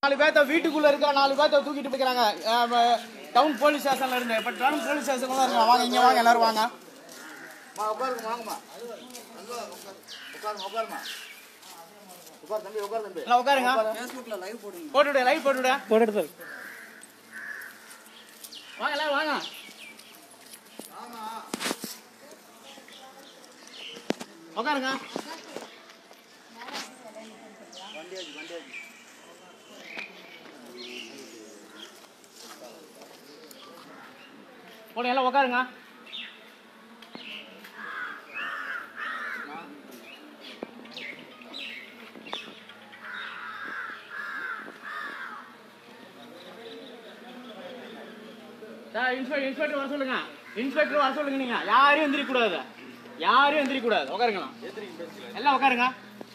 நாலு பேர்த்த வீட்டுக்குள்ள இருக்க நாலு பேர்த்த தூக்கிட்டு போய்க்கிறாங்க டவுன் போலீஸ் ஸ்டேஷன்ல இருந்து இப்ப டவுன் போலீஸ் ஸ்டேஷன்ல தான் இருக்காங்க வாங்க இங்க வாங்க எல்லாரும் வாங்க உட்காருங்க வாங்கம்மா உட்காருங்க உட்காருமா உட்கார் தம்பி உட்கார் தம்பி எல்லாம் உட்காருங்க போட்டு விடு லைவ் போட்டு விடு போட்டு வாங்க எல்லாரும் வாங்க உட்காருங்க போடுங்க எல்லாம் உட்காருங்க சார் இன்ஸ்பெக்டர் இன்ஸ்பெக்டர் வர சொல்லுங்க இன்ஸ்பெக்டர் வர சொல்லுங்க நீங்க யாரையும் எந்திரிக்க கூடாது யாரையும் எந்திரிக்க கூடாது உட்காருங்களா எல்லாம் உட்காருங்க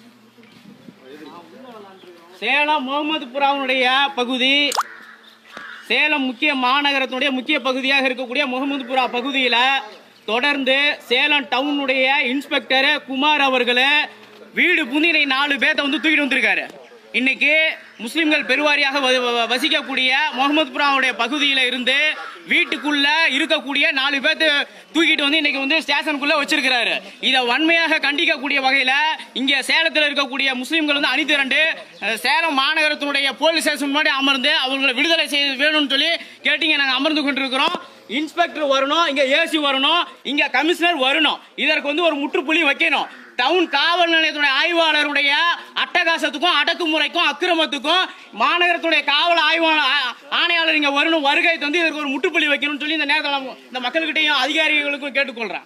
சேலம் முகமதுபுராவுடைய பகுதி சேலம் முக்கிய மாநகரத்தினுடைய முக்கிய பகுதியாக இருக்கக்கூடிய முகமதுபுரா பகுதியில் தொடர்ந்து சேலம் டவுனுடைய இன்ஸ்பெக்டர் குமார் அவர்கள் வீடு புந்தினை நாலு பேர்த்த வந்து தூக்கிட்டு வந்திருக்காரு இன்னைக்கு முஸ்லிம்கள் பெருவாரியாக வ- வ- வசிக்கக்கூடிய முகமதுபுராவுடைய பகுதியில இருந்து வீட்டுக்குள்ள இருக்கக்கூடிய நாலு பேர்த்து தூக்கிட்டு வந்து இன்னைக்கு வந்து ஸ்டேஷனுக்குள்ள வச்சிருக்கிறாரு இதை வன்மையாக கண்டிக்கக்கூடிய வகையில இங்க சேலத்தில் இருக்கக்கூடிய முஸ்லிம்கள் வந்து அணி திரண்டு அஹ், சேலம் மாநகரத்தினுடைய போலீஸ் ஸ்டேஷன் முன்னாடி அமர்ந்து அவங்களை விடுதலை செய்ய வேணும்னு சொல்லி கேட்டீங்க நாங்க அமர்ந்து கொண்டிருக்கிறோம் இன்ஸ்பெக்டர் வரணும் இங்க ஏசி வரணும் இங்க கமிஷனர் வரணும் இதற்கு வந்து ஒரு முற்றுப்புள்ளி வைக்கணும் டவுன் காவல் நிலையத்துடைய ஆய்வாளருடைய அட்டகாசத்துக்கும் அடக்குமுறைக்கும் அக்கிரமத்துக்கும் மாநகரத்துடைய காவல் ஆய்வாளர் ஆ- ஆணையாளர் இங்க வரணும் வருகை தந்து இதற்கு ஒரு முற்றுப்புள்ளி வைக்கணும்னு சொல்லி இந்த நேரத்தில் நான் இந்த மக்கள்கிட்டையும் அதிகாரிகளுக்கும் கேட்டுக்கொள்றேன்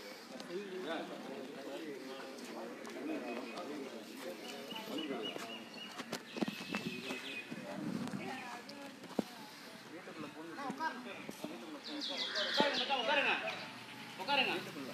உட்காருங்க உட்காருங்க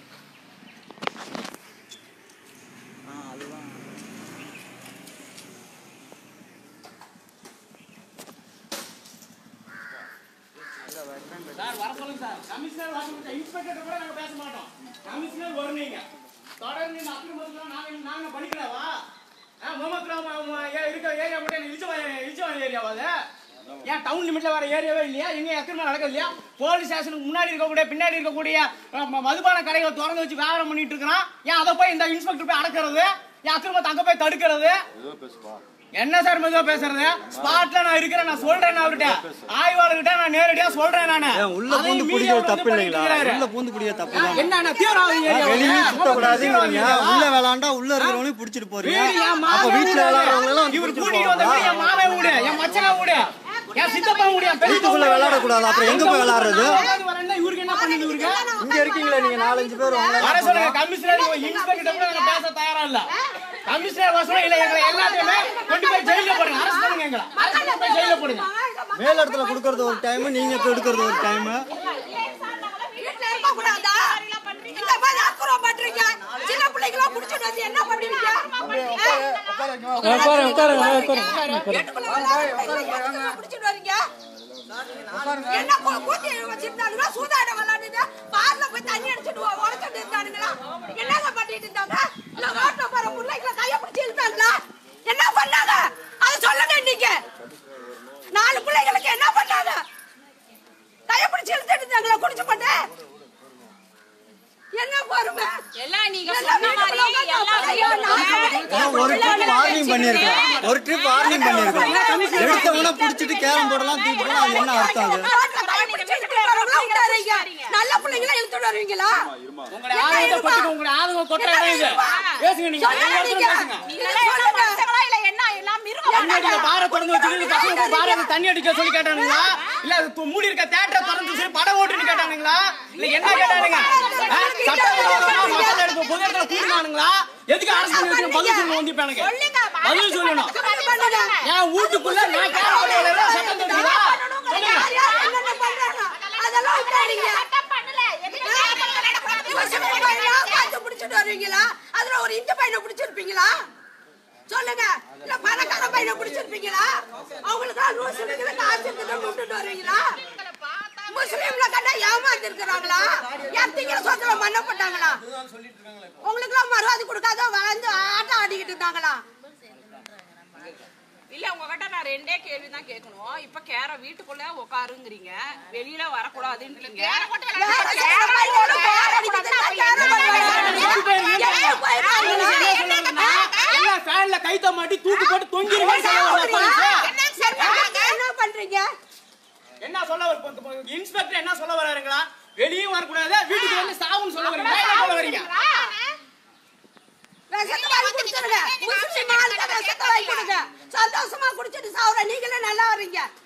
சார் வர சொல்லுங்க சார் கமிஷனர் வர சொல்லுங்க இன்ஸ்பெக்டர் கூட நாங்க பேச மாட்டோம் கமிஷனர் வருவீங்க தொடர்ந்து இந்த அக்கிரமத்துலாம் நாங்க நாங்க படிக்கலாவா ஆ முகமது ராம் அவங்க ஏ- இருக்க ஏரியா மட்டும் இழிச்சவா இழிச்சவா ஏரியாவா அது ஏன் டவுன் லிமிட்ல வர ஏரியாவே இல்லையா எங்க அக்கிரமம் நடக்குது இல்லையா போலீஸ் ஸ்டேஷனுக்கு முன்னாடி இருக்கக்கூடிய பின்னாடி இருக்கக்கூடிய அஹ், ம- மதுபான கடைகளை திறந்து வச்சு வியாபாரம் பண்ணிட்டு இருக்கிறான் ஏன் அதை போய் இந்த இன்ஸ்பெக்டர் போய் அடக்கிறது ஏன் அக்கிரமத்தை அங்க போய் தடுக்கிறது என்ன சார் மெதுவா பேசுறது ஸ்பாட்ல நான் இருக்கிறேன் நான் சொல்றேன் அவர்கிட்ட ஆய்வாளர்கிட்ட நான் நேரடியா சொல்றேன் நானு ஏன் உள்ள அதையும் பூந்து மீறி பிடிக்கிறது அவர் தப்பு வந்து இல்லைங்களா பண்ணிட்டு உள்ள இருக்கிறாரு. பூந்து பிடிக்கிறது தப்பு தான் என்ன நான் தீவிரவாதி ஏரியா வெளியே வந்து? சுத்தக்கூடாதுங்கிறீங்க தீவிரவாதி உள்ள ஏரியாவா? விளாண்டா உள்ள இருக்கிறவங்களையும் பிடிச்சிட்டு போறீங்க வீடு என் அப்ப மாமன் வீட்டுல வீடு விளையாடுறவங்க எல்லாம் இவர் பிடிச்சிட்டு கூட்டிட்டு வந்த வீடு என் போவாங்க மாமன் வீடு என் மச்சனா வீடு என் சித்தப்பா வீடு என் பெரியப்பா வீட்டுக்குள்ள வீடு. விளையாடக்கூடாது. அப்புறம் எங்க போய் விளையாடுறது? விளையாடி வரேன்னா இவருக்கு என்ன பண்ணுது இவருக்கு இங்க இருக்கீங்களா நீங்க நாலஞ்சு பேர் உங்களை வர சொல்லுங்க கமிஷனர் இன்ஸ்பெக்டர் கூட நாங்க பேச தயாரா இல்ல கமிஷனர் வர சொல்லுங்க இல்ல எங்களை எல்லாத்தையுமே கொண்டு போய் ஜெயில போடுங்க அரசு பண்ணுங்க எங்களை அரசு கொண்டு போய் ஜெயில போடுங்க மேல் இடத்துல கொடுக்கறது ஒரு டைம் நீங்க கொடுக்கறது ஒரு டைம் வீட்டுல இருக்க கூடாதா இந்த மாதிரி அக்குறம் பண்றீங்க சின்ன பிள்ளைங்களா புடிச்சிட்டு வந்து என்ன பண்ணுவீங்க உட்காருங்க உட்காருங்க வீட்டுக்குள்ள விளையாடுறீங்க, புடிச்சிட்டு வரீங்க என்ன கூ- கூத்தி வச்சிருந்தானுங்களா சூதாட விளையாடுது பார்ல போய் தண்ணி அடிச்சுட்டு உ- உடைச்சிட்டு இருந்தானுங்களா என்னங்க பண்ணிட்டு இருந்தாங்க இல்ல ரோட்ல போற பிள்ளைங்களை கைய பிடிச்சி இழுத்தாங்களா என்ன பண்ணாங்க அதை சொல்லுங்க இன்னைக்கு நாலு பிள்ளைங்களுக்கு என்ன பண்ணாங்க கைய பிடிச்சி இழுத்துட்டு இருந்தாங்களா குடிச்சு பண்ணு என்ன பொறுமை எல்லாம் நீங்க எல்லாம் சொன்ன மாதிரி வீட்டுக்குள்ள எல்லாம் ஐயோ, நான் ஒரு ட்ரிப் வார்னிங் பண்ணிருக்கேன் ஒரு ட்ரிப் வார்னிங் பண்ணிருக்கேன் எடுத்தவன புடிச்சிட்டு கேரம் போர்டெல்லாம் தூக்கி போனா அது என்ன அர்த்தம் அது ரோட்ல கைய பிடிச்சி இழுத்துட்டு வரவங்களா விட்டாதீங்க. நல்ல பிள்ளைங்களா இழுத்துட்டு வருவீங்களா உங்களுடைய ஆதங்கத்தை கொட்டுங்க உங்களுடைய ஆதங்கம் கொட்ட இடம் இது பேசுங்க நீங்க எல்லா இடத்துலயும் பேசுங்க நீங்களே எல்லாம் மனுஷங்களா இல்ல என்ன எல்லாம் மிருகம் தண்ணி அடிக்க பார திறந்து வச்சுக்கிட்டு பசங்க போய் பார தண்ணி அடிக்க சொல்லி கேட்டானுங்களா இல்ல அது து- மூடி இருக்க தேட்டரை திறந்து சொல்லி படம் ஓட்டுன்னு கேட்டானுங்களா இல்ல என்ன கேட்டானுங்க ஆ? சட்டவிரோதமா மக்கள் எடுப்பு பொது இடத்துல கூட்டினானுங்களா எதுக்கு அரசு பண்ணி வச்சுக்கணும்? பதில் சொல்லணும் வந்து இப்ப எனக்கு பதில் சொல்லணும் என் வீட்டுக்குள்ள நான் கேட்க சட்டம் தெரியுதா சொல்லுங்க யார் யார் என்னென்ன பண்றாங்க அதெல்லாம் விட்டாதீங்க சட்டம் பண்ணல எதுக்கு நடக்கூடாது? இவன் சின்ன பையனா பார்த்து பிடிச்சிட்டு வருவீங்களா அதுல ஒரு இந்து பையனை பிடிச்சிருப்பீங்களா சொல்லுங்க இல்ல பணக்கார பையனை பிடிச்சிருப்பீங்களா அவங்களுக்கு ரூல்ஸ் இருக்குது காசு இருக்குது விட்டுட்டு வருவீங்களா முஸ்லீம்ல கண்டா ஏமாந்து இருக்கிறாங்களா என் திங்கிற சொத்துல மண்ண போட்டாங்களா உங்களுக்கு எல்லாம் மறுவாதி கொடுக்காத வளர்ந்து ஆட்டம் ஆடிக்கிட்டு இருந்தாங்களா ஐயா உங்ககிட்ட நான் ரெண்டே கேள்வி தான் கேட்கணும் இப்ப கேர வீட்டுக்குள்ள உட்காருங்கிறீங்க வெளியில வரக்கூடாதுன்றீங்க எல்லாம் ஃபேன்ல கைத்த மாட்டி தூக்கு போட்டு தொங்கிருங்க என்ன பண்றீங்க என்ன சொல்ல வர இன்ஸ்பெக்டர் என்ன சொல்ல வராருங்களா வெளியும் வரக்கூடாது வீட்டுக்கு வந்து சாவுன்னு சொல்ல வரீங்க என்ன சொல்ல வரீங்க விஷத்தை வாங்கி குடிச்சிருங்க முஸ்லிம் ஆளுங்க விஷத்தை வாங்கி கொடுங்க சந்தோஷமா குடிச்சிட்டு சாவுற நீங்களே நல்லா வரீங்க